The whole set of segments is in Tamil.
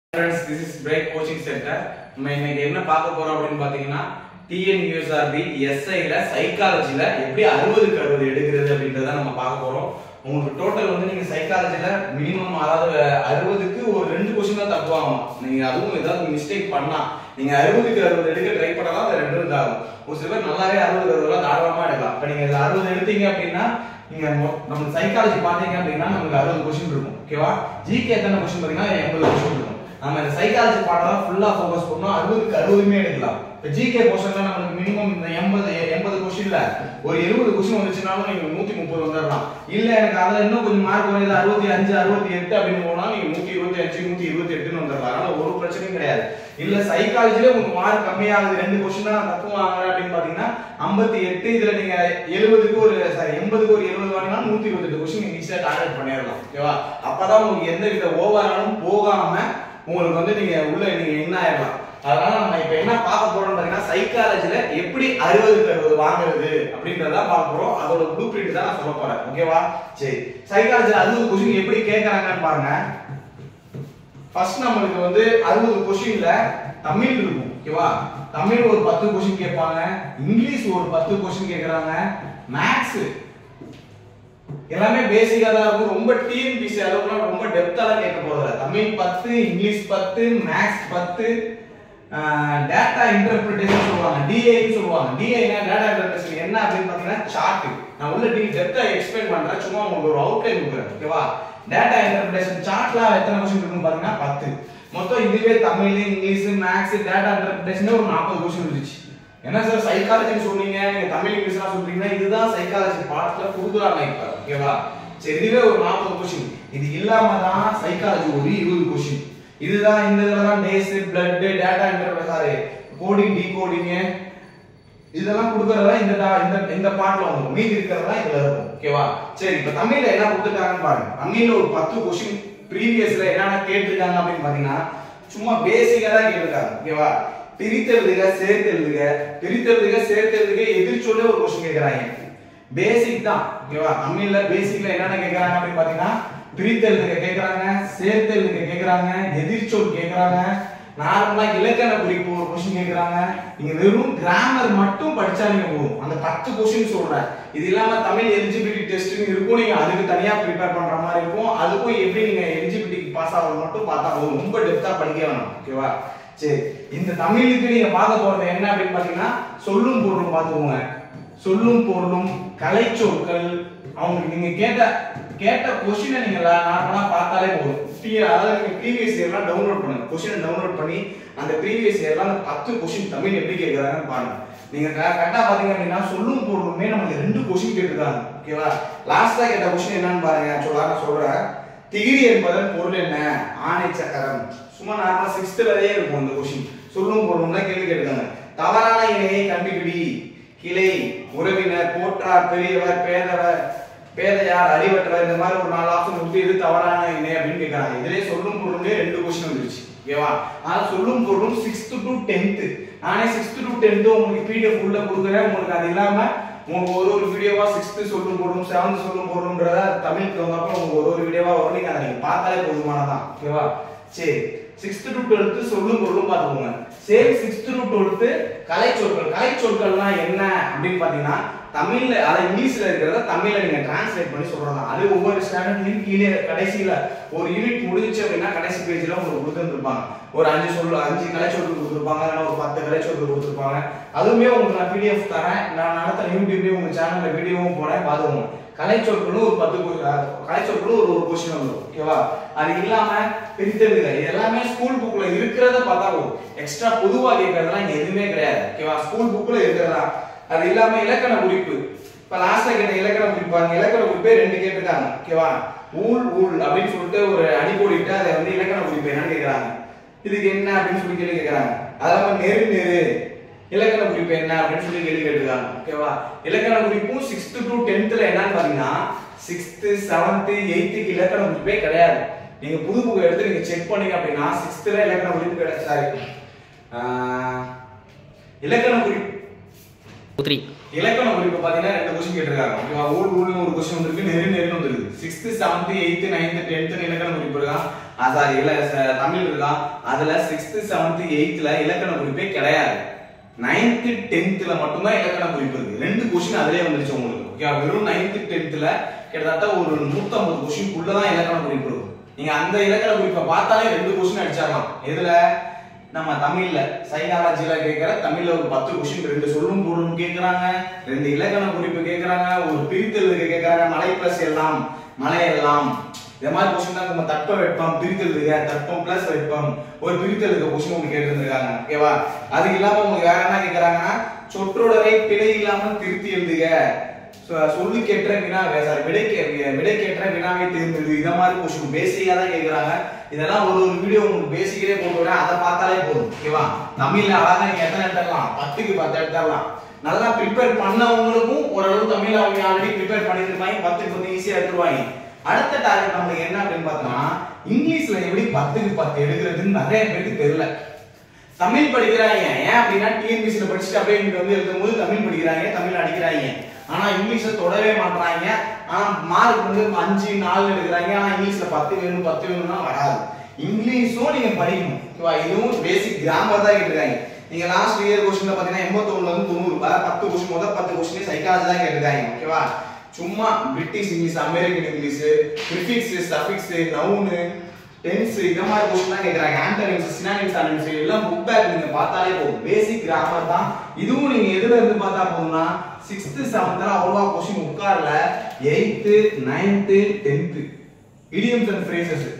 friends this is break coaching centre நம்ம இன்னைக்கு என்ன பார்க்க போறோம் அப்படின்னு பாத்தீங்கன்னா டிஎன்யூஎஸ்ஆர்பி எஸ்ஐல சைக்காலஜில எப்படி அறுபதுக்கு அறுபது எடுக்கிறது அப்படின்றத நம்ம பார்க்க போறோம் உங்களுக்கு டோட்டல் வந்து நீங்க சைக்காலஜில மினிமம் அதாவது அறுபதுக்கு ஒரு ரெண்டு கொஸ்டின் தான் தப்பு ஆகும் நீங்க அதுவும் ஏதாவது மிஸ்டேக் பண்ணா நீங்க அறுபதுக்கு அறுபது எடுக்க ட்ரை பண்ணலாம் அது ரெண்டு இதாகும் ஒரு சில பேர் நல்லாவே அறுபது அறுபதுலாம் தாராளமா எடுக்கலாம் இப்ப நீங்க இதுல அறுபது எடுத்தீங்க அப்படின்னா நீங்க மொ- நம்ம சைக்காலஜி பாத்தீங்க அப்படின்னா நமக்கு அறுபது கொஸ்டின் இருக்கும் ஓகேவா ஜிகே எத்தனை கொஸ்டின் பாத்தீங்கன்னா எண்பது கொஸ்டின் இருக்கும் நம்ம இந்த சைக்காலஜி பாடம் ஃபுல்லா ஃபோக்கஸ் பண்ணோம் அறுபதுக்கு அறுபதுமே எடுக்கலாம் இப்போ ஜிகே போர்ஷன்ல நம்மளுக்கு மினிமம் இந்த எண்பது எண்பது கொஸ்டின்ல ஒரு எழுபது கொஸ்டின் வந்துச்சுனாலும் நீங்க நூத்தி முப்பது வந்துடலாம் இல்ல எனக்கு அதுல இன்னும் கொஞ்சம் மார்க் வருது அறுபத்தி அஞ்சு அறுபத்தி எட்டு அப்படின்னு போனா நீங்க நூத்தி இருபத்தி அஞ்சு நூத்தி இருபத்தி எட்டுன்னு வந்துடலாம் அதனால ஒரு பிரச்சனையும் கிடையாது இல்ல சைக்காலஜில உங்களுக்கு மார்க் கம்மியாகுது ரெண்டு கொஸ்டின் தான் நான் தப்பு வாங்குறேன் அப்படின்னு பாத்தீங்கன்னா ஐம்பத்தி எட்டு இதுல நீங்க எழுபதுக்கு ஒரு சாரி எண்பதுக்கு ஒரு எழுபது வாங்கினா நூத்தி இருபத்தி எட்டு கொஸ்டின் நீங்க ஈஸியா டார்கெட் பண்ணிடலாம் ஓகேவா அப்பதான் உங்களுக்கு எந்த வித ஓவராலும் போகாம உங்களுக்கு வந்து நீங்க உள்ள நீங்க என்ன ஆயிடலாம் அதனால நம்ம இப்ப என்ன பார்க்க போறோம்னு பாத்தீங்கன்னா சைக்காலஜில எப்படி அறுபதுக்கு அறுபது வாங்குறது அப்படின்றத பார்க்க போறோம் அதோட ப்ளூ பிரிண்ட் தான் நான் சொல்ல போறேன் ஓகேவா சரி சைக்காலஜில அறுபது கொஸ்டின் எப்படி கேட்கறாங்கன்னு பாருங்க ஃபர்ஸ்ட் நம்மளுக்கு வந்து அறுபது கொஸ்டின்ல தமிழ் இருக்கும் ஓகேவா தமிழ் ஒரு பத்து கொஸ்டின் கேட்பாங்க இங்கிலீஷ் ஒரு பத்து கொஸ்டின் கேக்குறாங்க மேக்ஸ் எல்லாமே பேசிக்கா தான் இருக்கும் ரொம்ப டிஎன்பிசி அளவுக்குலாம் ரொம்ப டெப்த்தாலாம் கேட்க போறதில்ல தமிழ் பத்து இங்கிலீஷ் பத்து மேக்ஸ் பத்து டேட்டா இன்டர்பிரிட்டேஷன் சொல்லுவாங்க டிஏன்னு சொல்லுவாங்க டிஏனா டேட்டா இன்டர்பிரிட்டேஷன் என்ன அப்படின்னு பாத்தீங்கன்னா சார்ட் நான் உள்ள டி டெப்த்தா எக்ஸ்பிளைன் பண்றேன் சும்மா உங்களுக்கு ஒரு அவுட்லைன் கொடுக்குறேன் ஓகேவா டேட்டா இன்டர்பிரிட்டேஷன் சார்ட்ல எத்தனை கொஸ்டின் இருக்குன்னு பாத்தீங்கன்னா பத்து மொத்தம் இதுவே Tamil English maths data interpretation ஒரு நாற்பது கொஸ்டின் இருந்துச்சு என்ன சார் சைக்காலஜின்னு சொன்னீங்க நீங்க தமிழ் இங்கிலீஷ்லாம் சொல்றீங்கன்னா இதுதான் சைக்காலஜி பாடத்துல கொடுக்குறாங்க இப்ப ஓகேவா சரி இதுவே ஒரு நாற்பது கொஸ்டின் இது இல்லாம தான் சைக்காலஜி ஒரு இருபது கொஸ்டின் இதுதான் இந்த இதுல தான் டேஸ் பிளட் data interpret sorry coding decoding இதெல்லாம் கொடுக்கறதா இந்த டா- இந்த இந்த பாட்டுல வந்துடும் மீதி இருக்கிறதா இதுல இருக்கும் ஓகேவா சரி இப்ப தமிழ்ல என்ன கொடுத்துட்டாங்கன்னு பாருங்க தமிழ்ல ஒரு பத்து கொஸ்டின் ப்ரீவியஸ்ல என்னென்ன கேட்டிருக்காங்க அப்படின்னு பாத்தீங்கன்னா சும்மா பேசிக்கா தான் கேட்டிருக்காங்க ஓகேவா பிரித்தெழுதுக சேர்த்தெழுதுக பிரித்தெழுதுக சேர்த்தெழுதுக எதிர்ச்சொல்லே ஒரு கொஸ்டின் கேக்குறாங்க பேசிக் தான் ஓகேவா தமிழ்ல பேசிக்ல என்னென்ன கேக்குறாங்க அப்படின்னு பாத்தீங்கன்னா பிரித்தெழுதுக கேக்குறாங்க சேர்த்தெழுதுக கேக்குறாங்க எதிர்ச்சொல் கேக்குறாங்க நார்மலா இலக்கண குறிப்பு ஒரு கொஸ்டின் கேக்குறாங்க நீங்க வெறும் கிராமர் மட்டும் படிச்சா நீங்க போதும் அந்த பத்து கொஸ்டின் சொல்றேன் இது இல்லாம தமிழ் எலிஜிபிலிட்டி டெஸ்ட்னு இருக்கும் நீங்க அதுக்கு தனியா ப்ரிப்பேர் பண்ற மாதிரி இருக்கும் அதுக்கும் எப்படி நீங்க எலிஜிபிலிட்டிக்கு பாஸ் ஆகிறது மட்டும் பார்த்தா போதும் ரொம்ப டெப்தா படிக்க வேணாம் ஓகேவா சரி இந்த தமிழுக்கு நீங்க பார்க்க போறது என்ன அப்படின்னு பாத்தீங்கன்னா சொல்லும் பொருளும் பார்த்துக்கோங்க சொல்லும் பொருளும் கலைச்சொற்கள் அவங்களுக்கு நீங்க கேட்ட கேட்ட கொஸ்டினை நீங்க நார்மலா பார்த்தாலே போதும் P- அதாவது நீங்க ப்ரீவியஸ் இயர்லாம் டவுன்லோட் பண்ணுங்க கொஸ்டினை டவுன்லோட் பண்ணி அந்த ப்ரீவியஸ் இயர்லாம் அந்த பத்து கொஸ்டின் தமிழ் எப்படி கேட்கறாங்கன்னு பாருங்க நீங்க கரெக்டா பாத்தீங்க அப்படின்னா சொல்லும் பொருளுமே நமக்கு ரெண்டு கொஸ்டின் கேட்டிருக்காங்க ஓகேவா லாஸ்டா கேட்ட கொஸ்டின் என்னன்னு பாருங்க சொல்ல நான் சொல்றேன் திகிரி என்பதன் பொருள் என்ன ஆணை சக்கரம் சும்மா நார்மலா சிக்ஸ்த்லயே இருக்கும் இந்த கொஸ்டின் சொல்லும் பொருளும் தான் கேள்வி கேட்டிருக்காங்க தவறான இணையை கண்டுபிடி கிளை உறவினர் போற்றார் பெரியவர் பேதவர் பேதையார் அறிவற்றவர் இந்த மாதிரி ஒரு நாலு ஆப்ஷன் கொடுத்து இது தவறான இணை அப்படின்னு கேட்கறாங்க இதுலயே சொல்லும் பொருளே ரெண்டு கொஸ்டின் வந்துருச்சு ஓகேவா ஆனா சொல்லும் பொருளும் சிக்ஸ்த் டு டென்த் நானே சிக்ஸ்த் டு டென்த் உங்களுக்கு பிடிஎஃப் உள்ள கொடுக்குறேன் உங்களுக்கு அது இல்லாம உங்களுக்கு ஒரு ஒரு வீடியோவா சிக்ஸ்த் சொல்லும் பொருளும் செவன்த் சொல்லும் பொருளும்ன்றத தமிழுக்கு வந்தப்போ உங்களுக்கு ஒரு ஒரு வீடியோவா வரும் நீங்க அதை நீங்க பார்த்தாலே போதுமானதான் ஓகேவா சரி சிக்ஸ்த் டு டுவெல்த் சொல்லும் பொருளும் பார்த்துக்கோங்க சேம் சிக்ஸ்த் டு டுவெல்த் கலை சொற்கள் கலை சொற்கள்லாம் என்ன அப்படின்னு பாத்தீங்கன்னா தமிழ்ல அதாவது இங்கிலீஷ்ல இருக்கிறத தமிழ்ல நீங்க டிரான்ஸ்லேட் பண்ணி சொல்றதா அது ஒவ்வொரு ஸ்டாண்டர்ட்லயும் கீழே கடைசியில ஒரு யூனிட் முடிஞ்சுச்சு அப்படின்னா கடைசி பேஜ்ல உங்களுக்கு கொடுத்துருப்பாங்க ஒரு அஞ்சு சொல் அஞ்சு கலை சொற்கள் கொடுத்துருப்பாங்க இல்லைன்னா ஒரு பத்து கலை சொற்கள் கொடுத்துருப்பாங்க அதுவுமே உங்களுக்கு நான் பிடிஎஃப் தரேன் நான் நடத்துற யூடியூப்லயும் உங்க சேனல்ல வீடியோவும் போறேன் பாத்துக்கோங்க கலை சொற்களும் ஒரு பத்து கொ- அஹ் கலை சொற்களும் ஒரு ஒரு கொஸ்டின் வந்துடும் ஓகேவா அது இல்லாம பிரித்தெழுதுக இது எல்லாமே ஸ்கூல் புக்ல இருக்கிறத பார்த்தா போதும் எக்ஸ்ட்ரா பொதுவா கேட்கறதெல்லாம் இங்க எதுவுமே கிடையாது ஓகேவா ஸ்கூல் புக்ல இருக்கிறதா அது இல்லாம இலக்கண குறிப்பு இப்ப லாஸ்ட்ல கேட்ட இலக்கண குறிப்பு பாருங்க இலக்கண குறிப்பே ரெண்டு கேட்டிருக்காங்க ஓகேவா ஊல் ஊல் அப்படின்னு சொல்லிட்டு ஒரு அடி போடிட்டு அதை வந்து இலக்கண குறிப்பு என்னன்னு கேக்குறாங்க இதுக்கு என்ன அப்படின்னு சொல்லி கேள்வி கேக்குறாங்க அதெல்லாம் நெரு நெரு இலக்கண குறிப்பு என்ன அப்படின்னு சொல்லி கேள்வி கேட்டிருக்காங்க ஓகேவா இலக்கண குறிப்பும் சிக்ஸ்த் டு டென்த்ல என்னன்னு பாத்தீங்கன்னா சிக்ஸ்த் செவன்த் எயித்துக்கு இலக்கண குறிப்பே கிடையாது நீங்க புது புக்கை எடுத்து நீங்க செக் பண்ணீங்க அப்படின்னா சிக்ஸ்த்ல இலக்கண குறிப்பு கிடையாது சாரி இலக்கண குறிப்பு த்ரீ இலக்கண குறிப்பு பாத்தீங்கன்னா ரெண்டு கொஸ்டின் கேட்டிருக்காங்க ஓகேவா ஊர் ஊர்னு ஒரு கொஸ்டின் வந்திருக்கு நெரு நெருன்னு வந்திருக்கு sixth seventh eighth ninth tenth இலக்கண குறிப்பு இருக்கான் சாரி இல்ல ச- தமிழ் இருக்கான் அதுல சிக்ஸ்த் செவன்த் எயித்துல இலக்கண குறிப்பே கிடையாது நைன்த் டென்த்ல மட்டும்தான் இலக்கண குறிப்பு இருக்கு ரெண்டு கொஸ்டின் அதிலே வந்துருச்சு உங்களுக்கு ஓகே வெறும் நைன்த் டென்த்ல கிட்டத்தட்ட ஒரு நூத்தம்பது கொஸ்டின் தான் இலக்கண குறிப்பு இருக்கும் நீங்க அந்த இலக்கண குறிப்பை பார்த்தாலே ரெண்டு கொஸ்டின் அடிச்சாகலாம் எதுல நம்ம தமிழ்ல சைக்காலஜில கேக்குற தமிழ்ல ஒரு பத்து கொஸ்டின் ரெண்டு சொல்லும் பொருளும் கேக்குறாங்க ரெண்டு இலக்கண குறிப்பு கேக்குறாங்க ஒரு பிரித்தெழுதுக கேக்குறாங்க மலை பிளஸ் எல்லாம் மலை எல்லாம் இந்த மாதிரி கொஸ்டின் தான் நம்ம தட்ப வெப்பம் பிரித்தெழுதுக தட்பம் பிளஸ் வெப்பம் ஒரு பிரித்தெழுதுக கொஸ்டின் உங்களுக்கு கேட்டிருந்திருக்காங்க ஓகேவா அது இல்லாம உங்களுக்கு வேற என்ன கேக்குறாங்கன்னா சொற்றொடரை பிழை இல்லாமல் திருத்தி எழுதுக சொ- சொல்லுக்கேற்ற வினா சாரி விடைக்கு விடைக்கேற்ற வினாவை தேர்ந்தெடு இத மாதிரி கொஸ்டின் பேசிக்கா தான் கேக்குறாங்க இதெல்லாம் ஒரு ஒரு வீடியோ உங்களுக்கு பேசிக்கலே போட்டு விட அதை பார்த்தாலே போதும் ஓகேவா தமிழ்ல அழகா நீங்க எத்தனை எடுத்துடலாம் பத்துக்கு பத்து எடுத்துடலாம் நல்லா ப்ரிப்பேர் பண்ணவங்களுக்கும் ஓரளவு தமிழ்ல அவங்க ஆல்ரெடி ப்ரிப்பேர் பண்ணிருப்பாங்க பத்துக்கு பத்து ஈஸியா எடுத்துருவாங்க அடுத்த டார்கெட் நம்மளுக்கு என்ன அப்படின்னு பார்த்தோம்னா இங்கிலீஷ்ல எப்படி பத்துக்கு பத்து எடுக்கிறதுன்னு நிறைய பேருக்கு தெரியல தமிழ் படிக்கிறாங்க ஏன் அப்படின்னா டிஎன்பிசில படிச்சுட்டு அப்படியே இங்க வந்து எழுதும்போது தமிழ் படிக்கிறாங்க தமிழ் அடிக்கிறாங்க ஆனா இங்கிலீஷ்ல தொடவே மாட்றாங்க ஆனா மார்க் வந்து அஞ்சு நாலு எடுக்கிறாங்க ஆனா இங்கிலீஷ்ல பத்து வேணும் பத்து வேணும்னா வராது இங்கிலீஷும் நீங்க படிக்கணும் ஓகேவா இதுவும் பேசிக் கிராமர் தான் கேட்டிருக்காங்க நீங்க லாஸ்ட் இயர் கொஸ்டின்ல பாத்தீங்கன்னா எண்பத்தொன்னுல இருந்து தொண்ணூறு வர பத்து கொஸ்டின் முதல் பத்து கொஸ்டின் சைக்காலஜி தான் கேட்டிருக்காங்க ஓகேவா சும்மா British English American English prefix suffix noun tense இந்த மாதிரி கொஸ்டின் தான் கேக்குறாங்க ஆண்டனிம்ஸ் சினானிம்ஸ் அனிம்ஸ் எல்லாம் புக் பேக் நீங்க பார்த்தாலே போதும் பேசிக் கிராமர் தான் இதுவும் நீங்க எதுல இருந்து பார்த்தா போதும்னா சிக்ஸ்த் செவன்த்ல அவ்வளவா கொஸ்டின் உட்கார்ல eighth ninth tenth idioms and phrases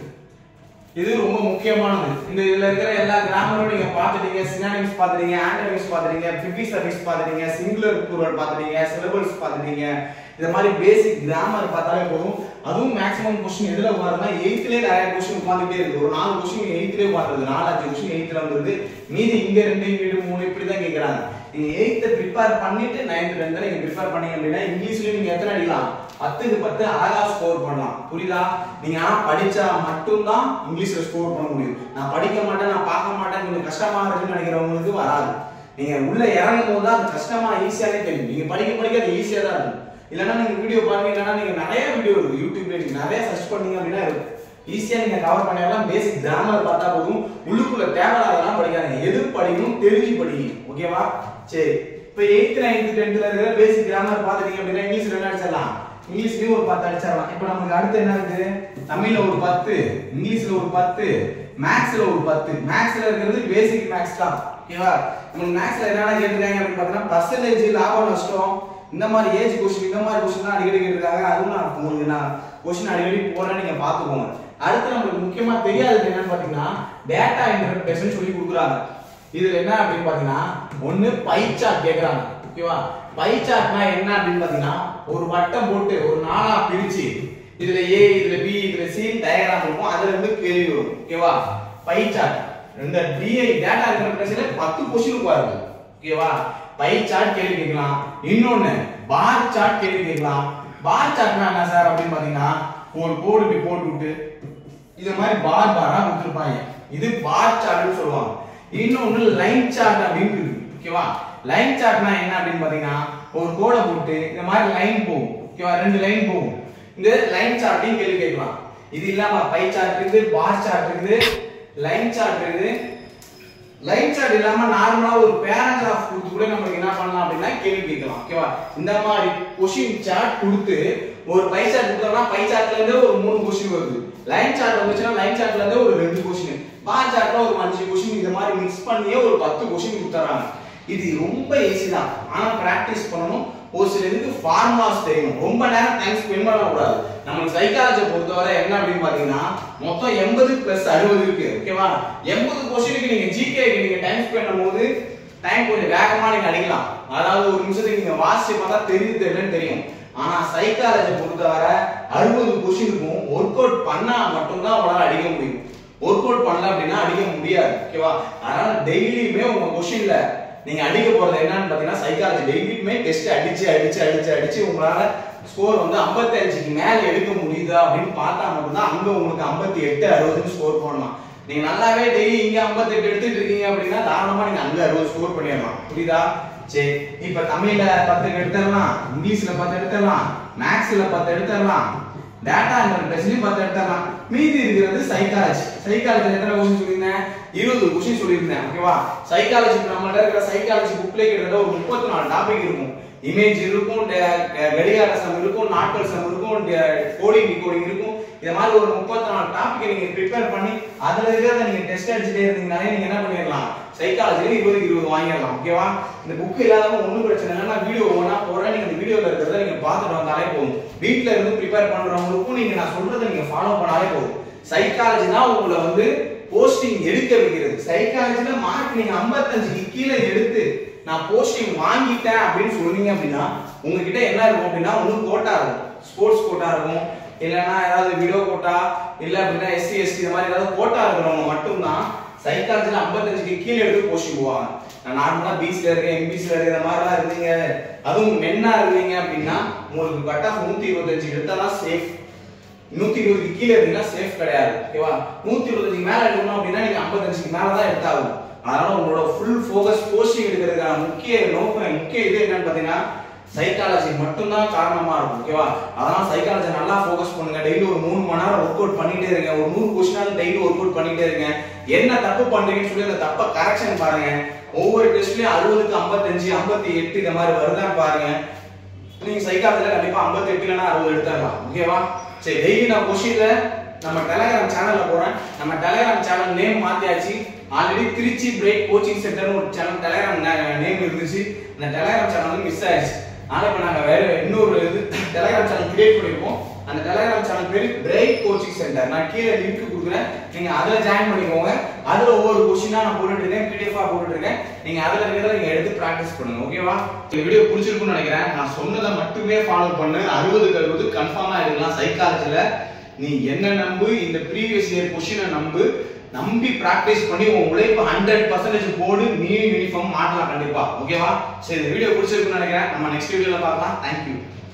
இது ரொம்ப முக்கியமானது இந்த இதுல இருக்கிற எல்லா கிராமரும் நீங்க பாத்துட்டீங்க சினானிம்ஸ் பாத்துட்டீங்க ஆண்டனிம்ஸ் பாத்துட்டீங்க ப்ரிஃபிக்ஸ் சஃபிக்ஸ் பாத்துட்டீங்க சிங்குலர் ப்ளூரல் பாத்துட்டீங்க சிலபல்ஸ் பாத்துட்டீங்க இந்த மாதிரி பேசிக் கிராமர் பார்த்தாலே போதும் அதுவும் மேக்ஸிமம் கொஸ்டின் எதுல உட்காருன்னா எயித்துலேயே நிறைய கொஸ்டின் உட்காந்துட்டே இருக்கு ஒரு நாலு கொஸ்டின் எயித்துலேயே உட்காந்துருது நாலு அஞ்சு கொஸ்டின் எயித்துல வந்துருது மீதி இங்க ரெண்டு இங்க ரெண்டு மூணு இப்படி தான் கேக்குறாங்க நீங்க எயித்தை ப்ரிப்பேர் பண்ணிட்டு நைன்த் டென்த் நீங்க ப்ரிப்பேர் பண்ணீங்க அப்படின்னா இங்கிலீஷ்லயும் நீங்க எத்தனை அடிக்கலாம் பத்துக்கு பத்து அழகா ஸ்கோர் பண்ணலாம் புரியுதா நீங்க ஆனா படிச்சா மட்டும்தான் இங்கிலீஷ்ல ஸ்கோர் பண்ண முடியும் நான் படிக்க மாட்டேன் நான் பார்க்க மாட்டேன் கொஞ்சம் கஷ்டமா இருக்குன்னு நினைக்கிறவங்களுக்கு வராது நீங்க உள்ள இறங்கும் போது தான் அது கஷ்டமா ஈஸியாவே தெரியும் நீங்க படிக்க படிக்க அது ஈஸியா தான் இருக்கும் இல்லைன்னா நீங்க வீடியோ பாருங்க இல்லைன்னா நீங்க நிறைய வீடியோ இருக்கு யூடியூப்ல நீங்க நிறைய சர்ச் பண்ணீங்க அப்படின்னா இருக்கும் ஈஸியா நீங்க கவர் பண்ணிடலாம் பேசிக் கிராமர் பார்த்தா போதும் உள்ளுக்குள்ள தேவையில்லாதெல்லாம் படிக்காதீங்க எது படிக்கணும் தெரிஞ்சு படிங்க ஓகேவா சரி இப்போ எயித்து நைன்த் டென்த்ல இருக்கிற பேசிக் கிராமர் பார்த்துட்டீங்க அப்படின்னா இங்கிலீஷ்ல என்ன அடிச்சிடலாம் இங்கிலீஷ்லயும் ஒரு பத்து அடிச்சிடலாம் இப்போ நமக்கு அடுத்து என்ன இருக்கு தமிழ்ல ஒரு பத்து இங்கிலீஷ்ல ஒரு பத்து மேக்ஸ்ல ஒரு பத்து மேக்ஸ்ல இருக்கிறது பேசிக் மேக்ஸ் தான் ஓகேவா உங்களுக்கு மேக்ஸ்ல என்னென்ன கேட்டிருக்காங்க அப்படின்னு பார்த்தீங்கன்னா பர்சன்டேஜ் லாபம் நஷ்டம் இந்த மாதிரி ஏஜ் கொஸ்டின் இந்த மாதிரி கொஸ்டின் தான் அடிக்கடி கேட்டிருக்காங்க அதுவும் நான் உங்களுக்கு நான் கொஸ்டின் அடிக்கடி போடுறேன் நீங்க பாத்துக்கோங்க அடுத்து நம்மளுக்கு முக்கியமா தெரியாதது என்னன்னு பாத்தீங்கன்னா டேட்டா இன்டர்பிரேஷன் சொல்லி கொடுக்குறாங்க இதுல என்ன அப்படின்னு பாத்தீங்கன்னா ஒண்ணு பை சார்ட் கேக்குறாங்க ஓகேவா பை சார்ட்னா என்ன அப்படின்னு பாத்தீங்கன்னா ஒரு வட்டம் போட்டு ஒரு நாலா பிரிச்சு இதுல ஏ இதுல பி இதுல சி டயக்ராம் இருக்கும் அதுல இருந்து கேள்வி வரும் ஓகேவா பை சார்ட் இந்த டிஐ டேட்டா இன்டர்பிரேஷன்ல பத்து கொஸ்டின் பாருங்க ஓகேவா பை சார்ட் கேள்வி கேட்கலாம் இன்னொன்னு பார் சார்ட் கேள்வி கேட்கலாம் பார் சார்ட்னா என்ன சார் அப்படின்னு பாத்தீங்கன்னா ஒரு கோடு இப்படி போட்டு விட்டு இது மாதிரி பார் பாரா கொடுத்துருப்பாங்க இது பார் சார்ட்னு சொல்லுவாங்க இன்னொன்னு லைன் சார்ட் அப்படின்னு இருக்கு ஓகேவா லைன் சார்ட்னா என்ன அப்படின்னு பாத்தீங்கன்னா ஒரு கோடை போட்டு இந்த மாதிரி லைன் போகும் ஓகேவா ரெண்டு லைன் போகும் இந்த லைன் சார்ட்டையும் கேள்வி கேட்கலாம் இது இல்லாம பை சார்ட் இருக்குது பார் சார்ட் இருக்குது லைன் சார்ட் இருக்குது லைன் சார்ட் இல்லாம நார்மலா ஒரு பேராகிராஃப் கொடுத்து கூட நமக்கு என்ன பண்ணலாம் அப்படின்னா கேள்வி கேட்கலாம் ஓகேவா இந்த மாதிரி கொஸ்டின் சார்ட் கொடுத்து ஒரு பை சார்ட் கொடுத்தோம்னா பை சார்ட்ல இருந்து ஒரு மூணு கொஸ்டின் வருது லைன் சார்ட் வந்துச்சுன்னா லைன் சார்ட்ல இருந்து ஒரு ரெண்டு கொஸ்டின் பார் சார்ட்ல ஒரு அஞ்சு கொஸ்டின் இந்த மாதிரி மிக்ஸ் பண்ணியே ஒரு பத்து கொஸ்டின் கொடுத்துறாங்க இது ரொம்ப ஈஸி தான் ஆனா பிராக்டிஸ் பண்ணணும் ஒரு சில இதுக்கு ஃபார்முலாஸ் தெரியணும் ரொம்ப நேரம் டைம் ஸ்பெண்ட் பண்ணக்கூடாது நம்மளுக்கு சைக்காலஜி பொறுத்தவரை என்ன அப்படின்னு பாத்தீங்கன்னா மொத்தம் எண்பது பிளஸ் அறுபது இருக்கு ஓகேவா எண்பது கொஸ்டினுக்கு நீங்க ஜிகேக்கு நீங்க டைம் ஸ்பெண்ட் பண்ணும்போது டைம் கொஞ்சம் வேகமா நீங்க அடிக்கலாம் அதாவது ஒரு நிமிஷத்துக்கு நீங்க வாசிச்சு பார்த்தா தெரியுது தெரியலன்னு தெரியும் ஆனா சைக்காலஜி பொறுத்தவரை அறுபது கொஸ்டினுக்கும் ஒர்க் அவுட் பண்ணா மட்டும்தான் உங்களால அடிக்க முடியும் ஒர்க் அவுட் பண்ணல அப்படின்னா அடிக்க முடியாது ஓகேவா அதனால டெய்லியுமே உங்க கொஸ்டின்ல நீங்க அடிக்க போறது என்னன்னு பாத்தீங்கன்னா சைக்காலஜி டெய்லியுமே டெஸ்ட் அடிச்சு அடிச்சு அடிச்சு அடிச்சு உங்களால ஸ்கோர் வந்து 55க்கு மேல எடுக்க முடியுதா அப்படின்னு பார்த்தா மட்டும்தான் அங்க உங்களுக்கு 58 எட்டு அறுபதுன்னு ஸ்கோர் பண்ணலாம் நீங்க நல்லாவே டெய்லி இங்க 58 எடுத்துட்டு இருக்கீங்க அப்படின்னா தாராளமா நீங்க அங்க அறுபது ஸ்கோர் பண்ணிடலாம் புரியுதா சரி இப்ப தமிழ்ல பத்து எடுத்துடலாம் இங்கிலீஷ்ல பத்து எடுத்துடலாம் மேக்ஸ்ல பத்து எடுத்துடலாம் டேட்டா இன்டர்பிரேஷன்லயும் பத்து எடுத்துடலாம் மீதி இருக்கிறது சைக்காலஜி சைக்காலஜி எத்தனை கொஸ்டின் சொல்லியிருந்தேன் இருபது கொஸ்டின் சொல்லியிருந்தேன் ஓகேவா சைக்காலஜி நம்மள்ட்ட இருக்கிற சைக்காலஜி புக்ல கிட்டத்தட்ட ஒரு முப்பத்தி நாலு டாபிக் இருக்கும் இமேஜ் இருக்கும் டே- க- கடிகார சம் இருக்கும் நாட்கள் சம் இருக்கும் கோடிங் டிகோடிங் இருக்கும் இந்த மாதிரி ஒரு முப்பத்தி நாலு டாபிக் நீங்க ப்ரிப்பேர் பண்ணி அதுல இருக்கிறத நீங்க டெஸ்ட் அடிச்சுட்டே இருந்தீங்கனாலே நீங்க என்ன பண்ணிடலாம் சைக்காலஜில இருபதுக்கு இருபது வாங்கிடலாம் ஓகேவா இந்த புக் இல்லாதவங்க ஒண்ணும் பிரச்சனை இல்லை நான் வீடியோ ஒண்ணா போடுறேன் நீங்க இந்த வீடியோல இருக்கிறத நீங்க பார்த்துட்டு வந்தாலே போதும் வீட்ல இருந்து ப்ரிப்பேர் பண்றவங்களுக்கும் நீங்க நான் சொல்றதை நீங்க ஃபாலோ பண்ணாலே போதும் சைக்காலஜி தான் உங்களை வந்து போஸ்டிங் எடுக்க வைக்கிறது சைக்காலஜில மார்க் நீங்க 55க்கு கீழே எடுத்து நான் போஸ்டிங் வாங்கிட்டேன் அப்படின்னு சொன்னீங்க அப்படின்னா உங்ககிட்ட என்ன இருக்கும் அப்படின்னா ஒன்றும் கோட்டா இருக்கும் ஸ்போர்ட்ஸ் கோட்டா இருக்கும் இல்லைன்னா ஏதாவது விடோ கோட்டா இல்ல அப்படின்னா எஸ்சி எஸ்டி இந்த மாதிரி ஏதாவது கோட்டா இருக்கிறவங்க மட்டும்தான் சைக்காலஜில 55க்கு கீழே எடுத்து போஸ்டிங் போவாங்க நான் நார்மலா பிசில இருக்கேன் எம்பிசில இருக்க இந்த மாதிரிலாம் இருந்தீங்க அதுவும் மென்னா இருந்தீங்க அப்படின்னா உங்களுக்கு கட் ஆஃப் நூத்தி இருபத்தஞ்சு எடுத்தாதான் சேஃப் நூத்தி இருபதுக்கு கீழே இருந்தீங்கன்னா சேஃப் கிடையாது ஓகேவா நூத்தி இருபத்தஞ்சுக்கு மேல எடுக்கணும் அப்படின்னா நீங்க 55க்கு மேல தான் எடுத்தாகும் அதனால உங்களோட ஃபுல் ஃபோக்கஸ் போஸ்டிங் எடுக்கிறதுக்கான முக்கிய நோக்கம் முக்கிய இது என்னன்னு பாத்தீங்கன்னா சைக்காலஜி மட்டும்தான் காரணமா இருக்கும் ஓகேவா அதனால சைக்காலஜி நல்லா ஃபோக்கஸ் பண்ணுங்க டெய்லி ஒரு மூணு மணி நேரம் ஒர்க் அவுட் பண்ணிட்டே இருங்க ஒரு நூறு கொஸ்டினாலும் டெய்லி ஒர்க் அவுட் பண்ணிட்டே இருங்க என்ன தப்பு பண்றீங்கன்னு சொல்லி அந்த தப்பை கரெக்ஷன் பாருங்க ஒவ்வொரு டெஸ்ட்லயும் அறுபதுக்கு ஐம்பத்தஞ்சு ஐம்பத்தி எட்டு இந்த மாதிரி வருதான்னு பாருங்க நீங்க சைக்காலஜில கண்டிப்பா 58 இல்லைன்னா அறுபது எடுத்துடலாம் ஓகேவா சரி டெய்லி நான் கொஸ்டின்ல நம்ம டெலகிராம் சேனல்ல போறேன் நம்ம டெலகிராம் சேனல் நேம் மாத்தியாச்சு ஆல்ரெடி திருச்சி பிரேக் கோச்சிங் சென்டர்னு ஒரு சேனல் டெலகிராம் நேம் இருந்துச்சு அந்த டெலகிராம் சேனல் வந்து மிஸ் ஆயிடுச்சு அதனால இப்ப நாங்க வேற இன்னொரு இது டெலகிராம் சேனல் கிரியேட் பண்ணிருக்கோம் அந்த டெலகிராம் சேனல் பேரு பிரேக் கோச்சிங் சென்டர் நான் கீழே லிங்க் கொடுக்குறேன் நீங்க அதுல ஜாயின் பண்ணிக்கோங்க அதுல ஒவ்வொரு கொஸ்டினா நான் போட்டுட்டு இருக்கேன் பிடிஎஃபா போட்டுட்டு இருக்கேன் நீங்க அதுல இருக்கிறத நீங்க எடுத்து பிராக்டிஸ் பண்ணுங்க ஓகேவா இந்த வீடியோ பிடிச்சிருக்கும்னு நினைக்கிறேன் நான் சொன்னதை மட்டுமே ஃபாலோ பண்ணு அறுபதுக்கு அறுபது கன்ஃபார்மா எடுக்கலாம் சைக்காலஜில நீ என்ன நம்பு இந்த ப்ரீவியஸ் இயர் கொஸ்டினை நம்பு நம்பி பிராக்டிஸ் பண்ணி உன் உழைப்பு ஹண்ட்ரட் பர்சன்டேஜ் போடு நீ யூனிஃபார்ம் மாட்டலாம் கண்டிப்பா ஓகேவா சரி இந்த வீடியோ பிடிச்சிருக்குன்னு நினைக்கிறேன் நம்ம நெக்ஸ்ட் வீடியோல பார்க்கலாம் தேங்க்யூ